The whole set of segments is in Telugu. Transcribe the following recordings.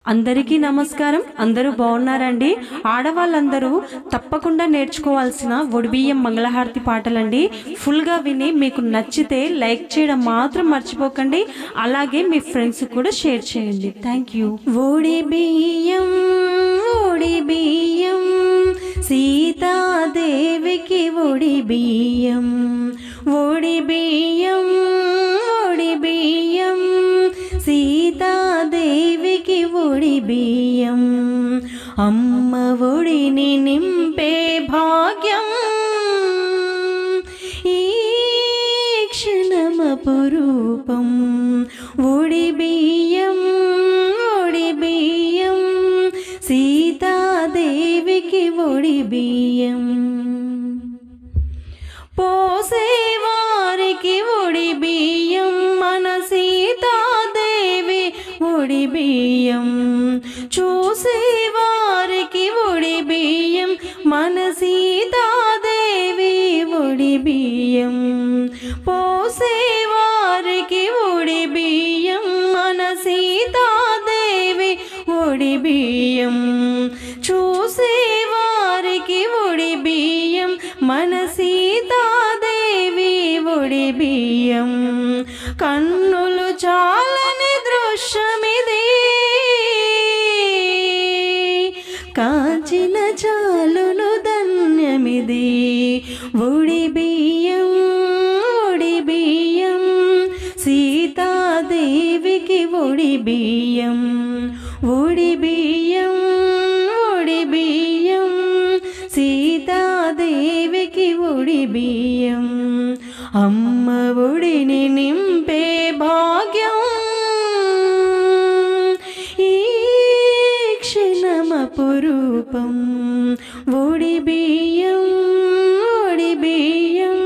అందరికీ నమస్కారం అందరూ బాగున్నారండి ఆడవాళ్ళందరూ తప్పకుండా నేర్చుకోవాల్సిన ఒడిబియ్యం మంగళహారతి పాటలండి ఫుల్గా విని మీకు నచ్చితే లైక్ చేయడం మాత్రం మర్చిపోకండి అలాగే మీ ఫ్రెండ్స్ కూడా షేర్ చేయండి థ్యాంక్ యూ ఒడి బియ్యం ఒడి బియ్యం సీతాదేవికి ఒడి బియ్యం ఒడి బియ్యం ఒడి బియ్యం సీతాదేవికి ఒడి బియ్యం అమ్మ ఒడిని నింపే భాగ్యం ఈ క్షణమపురూపం ఒడి బియ్యం ఒడి బియ్యం సీతాదేవికి ఒడి బియ్యం పోసేవారికి ఒడి బియ్యం మన సీతాదేవి ఒడి బియ్యం చూసేవారికి ఒడి బియ్యం మన సీతాదేవి ఒడి బియ్యం పోసేవారికి ఒడి బియ్యం మన సీతాదేవి ఒడి బియ్యం చూసేవారికి ఒడి బియ్యం మన సీతాదేవి ఒడి బియ్యం కన్నులు చాలని దృశ్యమిది కాచిన చాలును ధన్యమిది ఒడి బియ్యం ఒడి బియ్యం సీతాదేవికి ఒడి బియ్యం ఒడి బియ్యం ఒడి బియ్యం సీతాదేవికి ఒడి బియ్యం అమ్మ ఒడిని నింపే భాగ్యం ఈ క్షణమపురూపం ఒడి బియ్యం ఒడి బియ్యం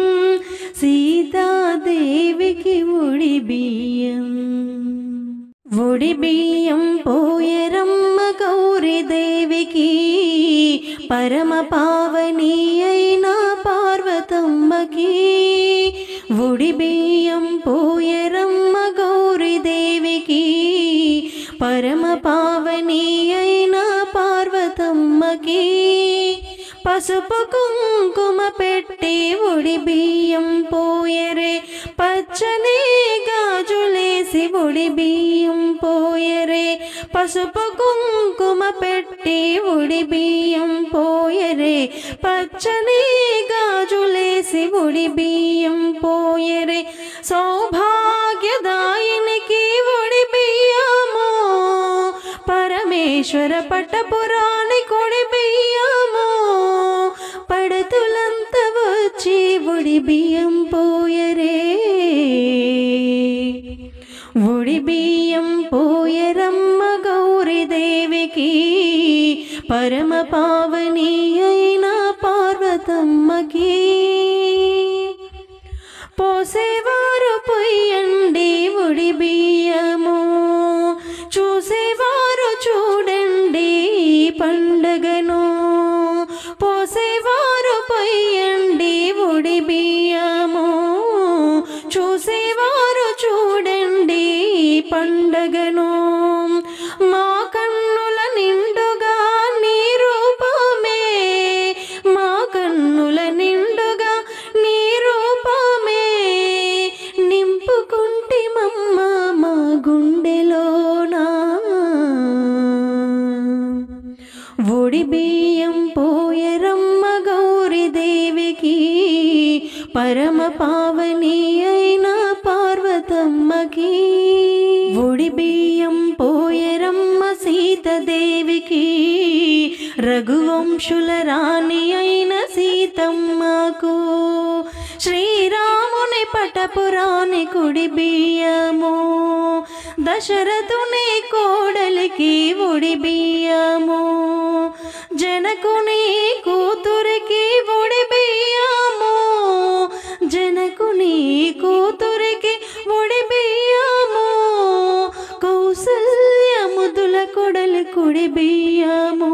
సీతాదేవికి ఒడి బియ్యం ఒడి బియ్యం పోయరమ్మ గౌరీదేవికి పరమ పావని అయిన పార్వతమ్మకి ఒడి బియ్యం పోయరమ్మ గౌరీదేవికి పరమ పావని అయిన పార్వతమ్మకి పసుపు కుంకుమ పెట్టి ఒడి బియ్యం పోయరే పచ్చని గాజులేసి ఒడి బియ్యం పోయరే పసుపు కుంకుమ పెట్టి ఒడి బియ్యం పోయరే పచ్చని గాజులేసి ఒడి బియ్యం పోయరే సౌభాగ్యదాయినికి ఒడి బియ్యము పరమేశ్వర పట్టపురాణి కొడి బియ్యము పడతులంత వచ్చి ఒడి బియ్యం పోయరే ఒడి బియ్యం పోయరమ్మ గౌరీదేవికి పరమ పావని అయిన పార్వతమ్మకి పోసేవారు పొయ్యండి ఒడి బియ్యము చూసేవారు చూడండి ఈ పండగను పోసేవారు పొయ్యండి ఒడి బియ్యము చూసేవారు చూడండి ఈ పండగను మా కన్నుల నిండుగా నీ రూపమే మా కన్నుల నిండుగా నీ రూపమే నింపుకుంటి మమ్మ మా గుండెలోనా ఒడి బియ్యం పోయరమ్మ గౌరీదేవికి పరమ పావని అయిన పార్వతమ్మకి ఒడి బియ్యం పోయరమ్మ సీతదేవికి రఘువంశుల రాణి అయిన సీతమ్మకు శ్రీరాముని పటపురాణి కుడి బియ్యము దశరథుని కోడలికి ఒడి బియ్యము జనకుని కూతురికి ఒడి బియ్యము జనకుని కూతురికి ఒడి బియ్యము కౌసల్య ముదుల కొడలి కుడి బియ్యము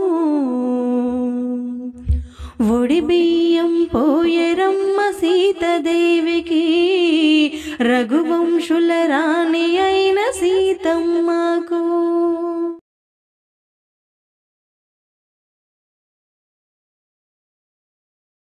ఒడి బియ్యం పోయరమ్మ సీతదేవికి రఘువంశుల రాణి అయిన సీతమ్మకు